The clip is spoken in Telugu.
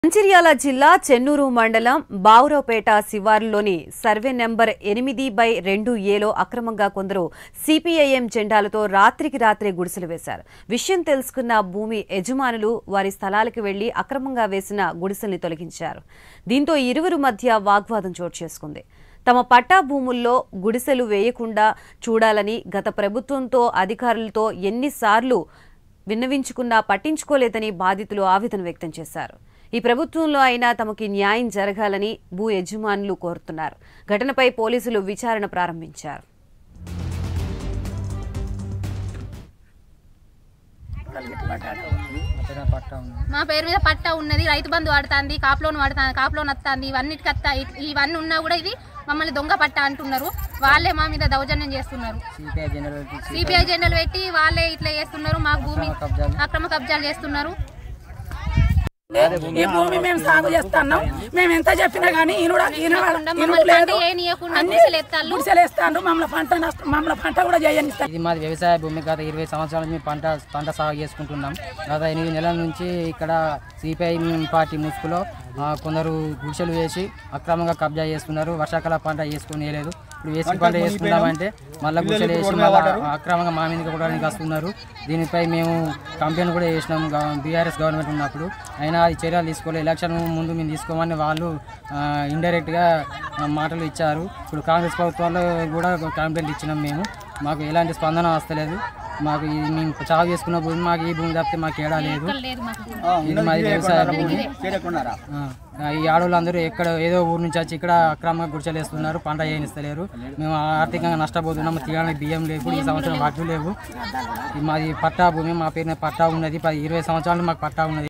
మంచిర్యాల జిల్లా చెన్నూరు మండలం బావురావుపేట శివారులోని సర్వే నెంబర్ ఎనిమిది బై రెండు ఏలో అక్రమంగా కొందరు సిపిఐఎం జెండాలతో రాత్రికి రాత్రే గుడిసెలు వేశారు విషయం తెలుసుకున్న భూమి యజమానులు వారి స్థలాలకు వెళ్లి అక్రమంగా వేసిన గుడిసెల్ని తొలగించారు దీంతో ఇరువురు మధ్య వాగ్వాదం చోటు చేసుకుంది తమ పట్టా భూముల్లో గుడిసెలు వేయకుండా చూడాలని గత ప్రభుత్వంతో అధికారులతో ఎన్నిసార్లు విన్నవించుకున్నా పట్టించుకోలేదని బాధితులు ఆవేదన వ్యక్తం చేశారు ఈ ప్రభుత్వంలో అయినా తమకి న్యాయం జరగాలని భూ యజమానులు కోరుతున్నారు ఘటనపై పోలీసులు విచారణ ప్రారంభించారు అతను పట్టా ఉంది మా పేరు మీద పట్టా ఉన్నది రైతు బంధు పడుతుంది కాప్ లోన్ పడుతుంది కాప్ లోన్ వస్తుంది ఇవన్నిటికి వస్తా ఇవన్నీ ఉన్నా కూడా ఇది మమ్మల్ని దొంగ పట్టా అంటున్నారు వాళ్ళే మా మీద దౌర్జన్యం చేస్తున్నారు సిపిఐ జనరల్ సిపిఐ జెండలు పెట్టి వాళ్ళే ఇట్లా చేస్తున్నారు మాకు భూమి కబ్జాలు అక్రమ కబ్జాలు చేస్తున్నారు ఈ భూమి మేము సాగు చేస్తున్నాం మేము ఎంత చెప్పినా గానీ ఈనుడ ఈనుడ మమ్మల్ని పంట ఏనియకుండా గుడిసెలు ఎత్తాళ్ళు గుడిసెలేస్తాను మమ్మల్ని పంట నష్టం మమ్మల్ని పంట కూడా చేయనిస్తారు ఇది మాది వ్యవసాయ భూమి గత ఇరవై సంవత్సరాల నుంచి పంట పంట సాగు చేసుకుంటున్నాం గత ఎనిమిది నెలల నుంచి ఇక్కడ సిపిఐ పార్టీ ముసుగులో ఆ, కొందరు గుడిసెలు వేసి అక్రమంగా కబ్జా చేస్తున్నారు వర్షాకాల పంట వేసుకుని వేయలేదు ఇప్పుడు వేసి పంట వేసుకుందామంటే మళ్ళీ గుడిసెలు వేసి మళ్ళీ అక్రమంగా మా మీదకి కూడా వస్తున్నారు దీనిపై మేము కంప్లైంట్ కూడా చేసినాం బీఆర్ఎస్ గవర్నమెంట్ ఉన్నప్పుడు అయినా అది చర్యలు తీసుకోలేదు ఎలక్షన్ ముందు మేము తీసుకోమని వాళ్ళు ఇండైరెక్ట్గా మాటలు ఇచ్చారు ఇప్పుడు కాంగ్రెస్ ప్రభుత్వంలో కూడా కంప్లైంట్ ఇచ్చినాం మేము మాకు ఎలాంటి స్పందన వస్తలేదు మాకు ఇది మేము చావు చేసుకున్న భూమి మాకు ఈ భూమి తప్పితే మాకు ఏడా లేదు ఇక్కడ లేదు మాకు ఇది మాది వ్యవసాయ భూమి ఆ, ఈ ఆడవాళ్ళందరూ ఎక్కడ ఏదో ఊరు నుంచి వచ్చి ఇక్కడ అక్రమంగా గుడిసెలు వేస్తున్నారు పంట చేయనిస్తలేరు మేము ఆర్థికంగా నష్టపోతున్నాము తీయడానికి బియ్యం లేవు ఈ సంవత్సరం వడ్లు లేవు ఇది మాది పట్టా భూమి మా పేరు మీద పట్టా ఉన్నది పది ఇరవై సంవత్సరాలు మాకు పట్టా ఉన్నది